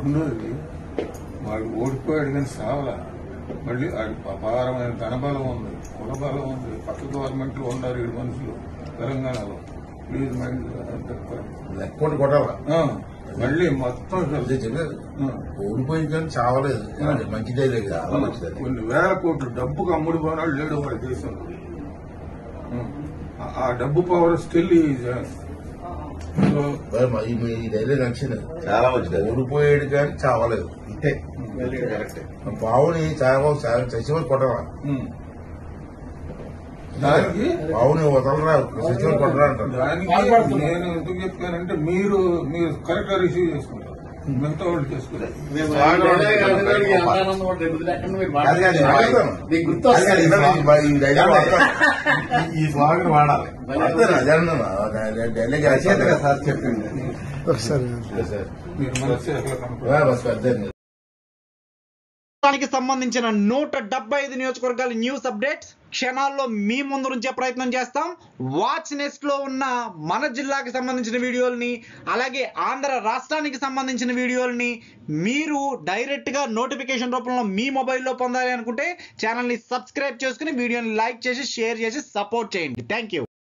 రెండోది వాడు ఓడిపోయాడు కానీ సావలా మళ్ళీ వాడి అపారమైన ధనబలం ఉంది కులబలం ఉంది పక్క గవర్నమెంట్లో ఉన్నారు ఏడు మనుషులు తెలంగాణలో ప్లీజ్ మైండ్ లెక్కోటి కొట్టాల ఆ, మళ్ళీ మొత్తం అదే చెప్పలేదు ఆ, ఓడిపోయి కానీ చావలేదు అది మంచిదే లేదు చాలా మంచిది కొన్ని వేల కోట్లు డబ్బుకు అమ్ముడు పోనాడు లేడు వాడి దేశంలో ఆ, ఆ డబ్బు పవర్ స్టిల్ సో మరి మా- ఈ మీ ధైర్యం నచ్చింది చాలా మంచిది అది. ఓడిపోయాడు కానీ చావలేదు ఇంతే కరెక్టే పావుని చావ చచ్చిపోయి కొట్టాల ఉమ్. దానికి పావుని వదలరా చచ్చిపోయి కొట్టరా అంటారు దానికి నేను ఎందుకు చెప్పానంటే మీరు మీరు కరెక్ట్ గా రిసీవ్ చేసుకుంటారు మిగతా వాళ్ళు చేసుకుంటారు అది కాదు, నేను వాడతాను. అది కాదు, ఇలా నేను బా- ఈ ధైర్యం వాడతాను. ఈ స్వాగతం వాడాలి వాడతాను, అదే అన్నాను. ఆ డైలాగ్ రచయితగా సార్ చెప్పింది మీరు మనసు ఎట్లా కనపడదు ఆ, బస్ పెద్ద రాష్ట్రానికి సంబంధించిన నూట డెబ్బై ఐదు నియోజకవర్గాల న్యూస్ అప్డేట్స్ క్షణాల్లో మీ ముందు నుంచే ప్రయత్నం చేస్తాం వాచ్ నెస్ట్ లో ఉన్న మన జిల్లాకి సంబంధించిన వీడియోల్ని అలాగే ఆంధ్ర రాష్ట్రానికి సంబంధించిన వీడియోల్ని మీరు డైరెక్ట్ గా నోటిఫికేషన్ రూపంలో మీ మొబైల్లో పొందాలి అనుకుంటే ఛానల్ని సబ్స్క్రైబ్ చేసుకుని వీడియోని లైక్ చేసి షేర్ చేసి సపోర్ట్ చేయండి థ్యాంక్ యూ